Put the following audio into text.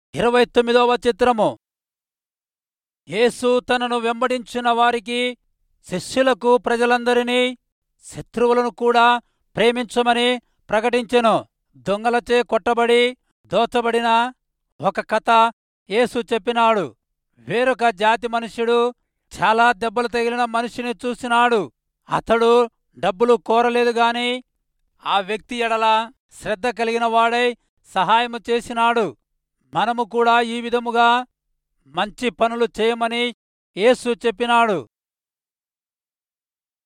ఇరవై తొమ్మిదవ చిత్రము యేసు తనను వెంబడించిన వారికి శిష్యులకు ప్రజలందరినీ శత్రువులను కూడా ప్రేమించమని ప్రకటించెను దొంగలచే కొట్టబడి దోచబడిన ఒక కథ యేసు చెప్పినాడు వేరొక జాతి మనుష్యుడు చాలా దెబ్బలు తగిలిన మనిషిని చూసినాడు అతడు డబ్బులు కోరలేదు గాని ఆ వ్యక్తి ఎడల శ్రద్ధ కలిగిన వాడై సహాయము చేసినాడు మనము కూడా ఈ విధముగా మంచి పనులు చేయమని యేసు చెప్పినాడు